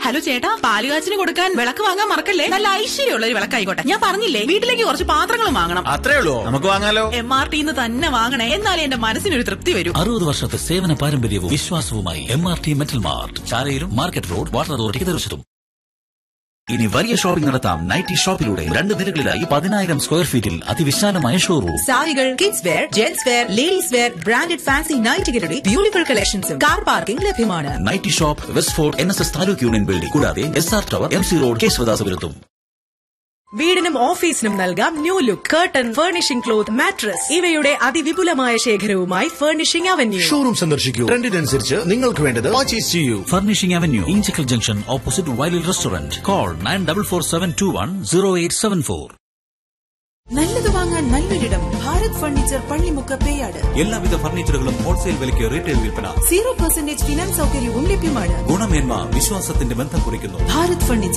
hello ചേട്ടാ പാലുകാച്ചിന് കൊടുക്കാൻ വിളക്ക് വാങ്ങാൻ മറക്കല്ലേ നല്ല ഐശ്വര്യമുള്ള ഒരു വിളക്കായിക്കോട്ടെ ഞാൻ പറഞ്ഞില്ലേ വീട്ടിലേക്ക് കുറച്ച് പാത്രങ്ങൾ വാങ്ങണം അത്രേ ഉള്ളൂ നമുക്ക് വാങ്ങാലോ എം ആർ ടിന്ന് തന്നെ വാങ്ങണേ എന്നാലേ എന്റെ മനസ്സിനൊരു തൃപ്തി വരൂ അറുപത് വർഷത്തെ സേവന പാരമ്പര്യവും വിശ്വാസവുമായി M R T metal mart ചാലയിലും മാർക്കറ്റ് റോഡ് വാട്ടർ അതോറിറ്റി എതിർവശത്തും ഇനി വലിയ ഷോപ്പിംഗ് നടത്താം നൈറ്റി ഷോപ്പിലൂടെ രണ്ട് നിരകളിലായി പതിനായിരം സ്ക്വയർ ഫീറ്റിൽ അതിവിശാലമായ ഷോറൂം സാരികൾ kids wear gents wear ladies wear branded fancy നൈറ്റുകളുടെ ബ്യൂട്ടിഫുൾ കളക്ഷൻസും കാർ പാർക്കിംഗ് ലഭ്യമാണ് nighty shop west fort N S S taluk union building കൂടാതെ S R tower M C road കേശവദാസപുരത്തും വീടിനും ഓഫീസിനും നൽകാം new look curtain furnishing cloth mattress ഇവയുടെ അതിവിപുലമായ ശേഖരവുമായി ഫർണിഷിംഗ് അവന്യൂ ഷോറൂം സന്ദർശിക്കൂ ട്രെൻഡിനനുസരിച്ച് നിങ്ങൾക്ക് വേണ്ടത് പർച്ചേസ് ചെയ്യൂ furnishing avenue Enchakkal junction opposite വയലിൽ restaurant call nine double four seven to one zero eight seven four നല്ലത് വാങ്ങാൻ നല്ലൊരിടം ഭാരത് ഫർണിച്ചർ പള്ളിമുക്ക് പേയാട് എല്ലാവിധ ഫർണിച്ചറുകളും ഹോൾസെയിൽ വിലയ്ക്ക് റീറ്റെയിൽ വിൽപ്പന സീറോ പെർസെന്റേജ് ഫിനാൻസ് സൗകര്യവും ലഭ്യമാണ് ഗുണമേന്മ വിശ്വാസത്തിന്റെ ബന്ധം കുറിക്കുന്നു ഭാരത് ഫർണിച്ചർ